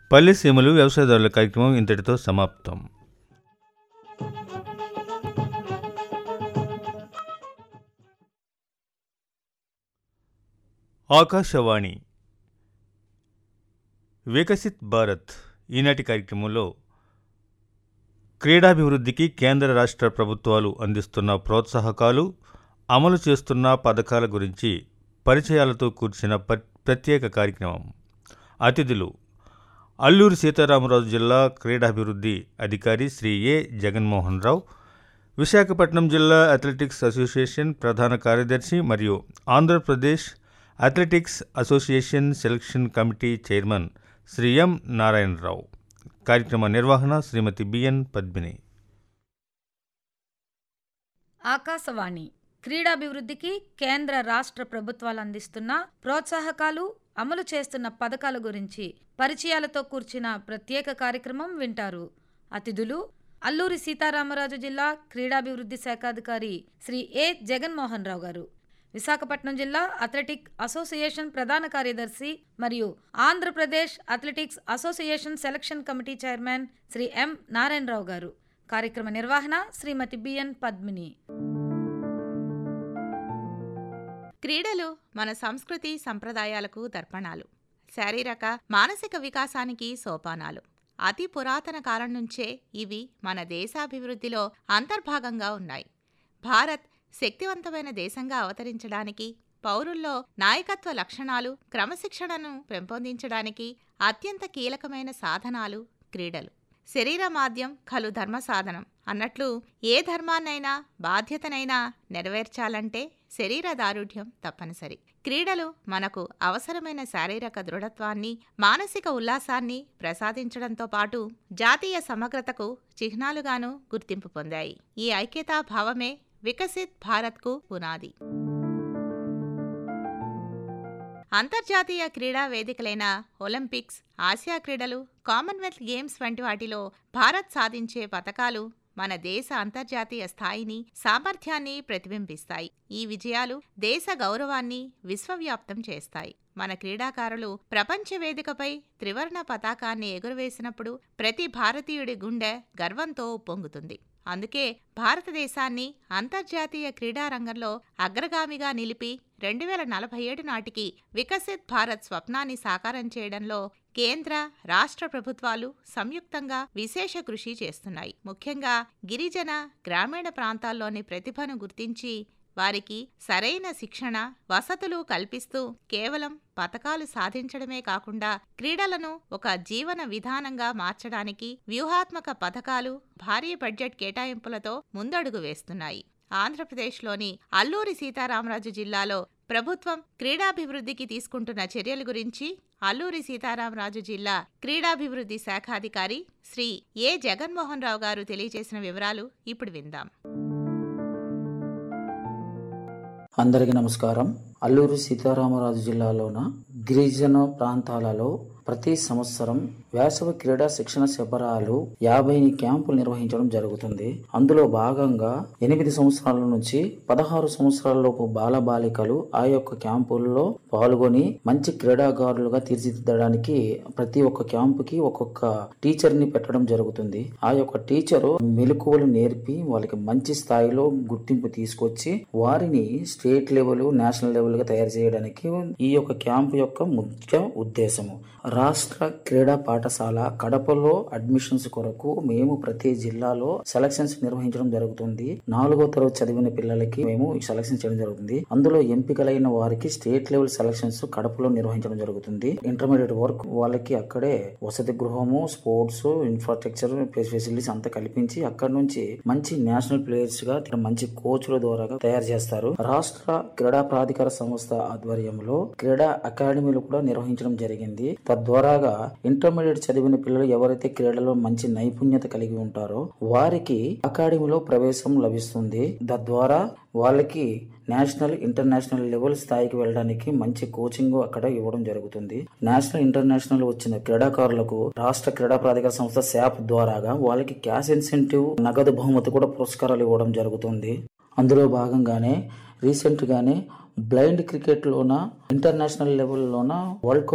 పల్లె సీమలు వ్యవసాయదారుల కార్యక్రమం ఇంతటితో సమాప్తం ఆకాశవాణి వికసిత్ భారత్ ఈనాటి కార్యక్రమంలో క్రీడాభివృద్ధికి కేంద్ర రాష్ట్ర ప్రభుత్వాలు అందిస్తున్న ప్రోత్సాహకాలు అమలు చేస్తున్న పథకాల గురించి పరిచయాలతో కూర్చిన ప- ప్రత్యేక కార్యక్రమం అతిథులు అల్లూరి సీతారామరాజు జిల్లా క్రీడాభివృద్ధి అధికారి శ్రీ ఏ జగన్మోహన్ రావు విశాఖపట్నం జిల్లా అథ్లెటిక్స్ అసోసియేషన్ ప్రధాన కార్యదర్శి మరియు Andhra Pradesh athletics association selection committee chairman Shri M Narayana Rao కార్యక్రమ నిర్వహణ శ్రీమతి బిఎన్ పద్మిని ఆకాశవాణి క్రీడాభివృద్ధికి కేంద్ర రాష్ట్ర ప్రభుత్వాలు అందిస్తున్న ప్రోత్సాహకాలు అమలు చేస్తున్న పథకాల గురించి పరిచయాలతో కూర్చిన ప్రత్యేక కార్యక్రమం వింటారు అతిథులు అల్లూరి సీతారామరాజు జిల్లా క్రీడాభివృద్ధి శాఖాధికారి శ్రీ ఏ జగన్మోహన్ రావు గారు విశాఖపట్నం జిల్లా అథ్లెటిక్ అసోసియేషన్ ప్రధాన కార్యదర్శి మరియు Andhra Pradesh athletics association selection committee chairman Shri M Narayana Rao గారు కార్యక్రమ నిర్వహణ శ్రీమతి బిఎన్ పద్మిని క్రీడలు మన సంస్కృతి సంప్రదాయాలకు దర్పణాలు శారీరక మానసిక వికాసానికి సోపానాలు అతి పురాతన కాలం నుంచే ఇవి మన దేశాభివృద్ధిలో అంతర్భాగంగా ఉన్నాయి భారత్ శక్తివంతమైన దేశంగా అవతరించడానికి పౌరుల్లో నాయకత్వ లక్షణాలు క్రమశిక్షణను పెంపొందించడానికి అత్యంత కీలకమైన సాధనాలు క్రీడలు శరీర మాధ్యం ఖలు ధర్మ సాధనం అన్నట్లు ఏ ధర్మాన్నైనా బాధ్యతనైనా నెరవేర్చాలంటే శరీర దారుఢ్యం తప్పనిసరి క్రీడలు మనకు అవసరమైన శారీరక దృఢత్వాన్ని మానసిక ఉల్లాసాన్ని ప్రసాదించడంతో పాటు జాతీయ సమగ్రతకు చిహ్నాలుగాను గుర్తింపు పొందాయి ఈ ఐక్యతా భావమే వికసిత్ భారత్కు పునాది అంతర్జాతీయ క్రీడా వేదికలైన ఒలింపిక్స్ ఆసియా క్రీడలు కామన్వెల్త్ గేమ్స్ వంటి వాటిలో భారత్ సాధించే పథకాలు మన దేశ అంతర్జాతీయ స్థాయిని సామర్థ్యాన్ని ప్రతిబింబిస్తాయి ఈ విజయాలు దేశ గౌరవాన్ని విశ్వవ్యాప్తం చేస్తాయి మన క్రీడాకారులు ప్రపంచ వేదికపై త్రివర్ణ పతాకాన్ని ఎగురవేసినప్పుడు ప్రతి భారతీయుడి గుండె గర్వంతో ఉప్పొంగుతుంది అందుకే భారతదేశాన్ని అంతర్జాతీయ క్రీడా రంగంలో అగ్రగామిగా నిలిపి రెండు వేల నలభై ఏడు నాటికి వికసిత్ భారత్ స్వప్నాన్ని సాకారం చేయడంలో కేంద్ర రాష్ట్ర ప్రభుత్వాలు సంయుక్తంగా విశేష కృషి చేస్తున్నాయి ముఖ్యంగా గిరిజన గ్రామీణ ప్రాంతాల్లోని ప్రతిభను గుర్తించి వారికి సరైన శిక్షణ వసతులు కల్పిస్తూ కేవలం పథకాలు సాధించడమే కాకుండా క్రీడలను ఒక జీవన విధానంగా మార్చడానికి వ్యూహాత్మక పథకాలు భారీ బడ్జెట్ కేటాయింపులతో ముందడుగు వేస్తున్నాయి ఆంధ్రప్రదేశ్లోని అల్లూరి సీతారామరాజు జిల్లాలో ప్రభుత్వం క్రీడాభివృద్ధికి తీసుకుంటున్న చర్యల గురించి అల్లూరి సీతారామరాజు జిల్లా క్రీడాభివృద్ధి శాఖాధికారి శ్రీ ఏ జగన్మోహన్ రావు గారు తెలియజేసిన వివరాలు ఇప్పుడు విందాం అందరికీ నమస్కారం అల్లూరు సీతారామరాజు జిల్లాలోన గిరిజన ప్రాంతాలలో ప్రతి సంవత్సరం వేసవి క్రీడా శిక్షణ శిబిరాలు యాభై క్యాంపులు నిర్వహించడం జరుగుతుంది అందులో భాగంగా ఎనిమిది సంవత్సరాల నుంచి పదహారు సంవత్సరాలలోపు బాలబాలికలు ఆ యొక్క క్యాంపుల్లో పాల్గొని మంచి క్రీడాకారులుగా తీర్చిదిద్దడానికి ప్రతి ఒక్క క్యాంపుకి ఒక్కొక్క టీచర్ ని పెట్టడం జరుగుతుంది ఆ యొక్క టీచరు మెలకువలు నేర్పి వాళ్ళకి మంచి స్థాయిలో గుర్తింపు తీసుకొచ్చి వారిని స్టేట్ లెవెల్ నేషనల్ లెవెల్ గా తయారు చేయడానికి ఈ యొక్క క్యాంప్ యొక్క ముఖ్య ఉద్దేశము రాష్ట్ర క్రీడా పాఠశాల కడపలో అడ్మిషన్స్ కొరకు మేము ప్రతి జిల్లాలో సెలక్షన్స్ నిర్వహించడం జరుగుతుంది నాలుగో తరగతి చదివిన పిల్లలకి మేము సెలక్షన్ చేయడం జరుగుతుంది అందులో ఎంపికలైన వారికి స్టేట్ లెవెల్ సెలక్షన్స్ కడపలో నిర్వహించడం జరుగుతుంది ఇంటర్మీడియట్ వర్క్ వాళ్ళకి అక్కడే వసతి గృహము స్పోర్ట్స్ ఇన్ఫ్రాస్ట్రక్చర్ ఫెసిలిటీస్ అంతా కల్పించి అక్కడ నుంచి మంచి నేషనల్ ప్లేయర్స్ గా ఇక్కడ మంచి కోచ్ల ద్వారా తయారు చేస్తారు రాష్ట్ర క్రీడా ప్రాధికార సంస్థ ఆధ్వర్యంలో క్రీడా అకాడమీలు కూడా నిర్వహించడం జరిగింది తద్వారాగా ఇంటర్మీడియట్ చదివిన పిల్లలు ఎవరైతే క్రీడలో మంచి నైపుణ్యత కలిగి ఉంటారో వారికి అకాడమీలో ప్రవేశం లభిస్తుంది తద్వారా వాళ్ళకి నేషనల్ ఇంటర్నేషనల్ లెవెల్ స్థాయికి వెళ్ళడానికి మంచి కోచింగ్ అక్కడ ఇవ్వడం జరుగుతుంది నేషనల్ ఇంటర్నేషనల్ వచ్చిన క్రీడాకారులకు రాష్ట్ర క్రీడా ప్రాధికార సంస్థ శాప్ ద్వారాగా వాళ్ళకి క్యాష్ ఇన్సెంటివ్ నగదు బహుమతి కూడా పురస్కారాలు ఇవ్వడం జరుగుతుంది అందులో భాగంగానే రీసెంట్ గానే బ్లైండ్ క్రికెట్ లోన ఇంటర్నేషనల్ లెవెల్లోన వరల్డ్ కప్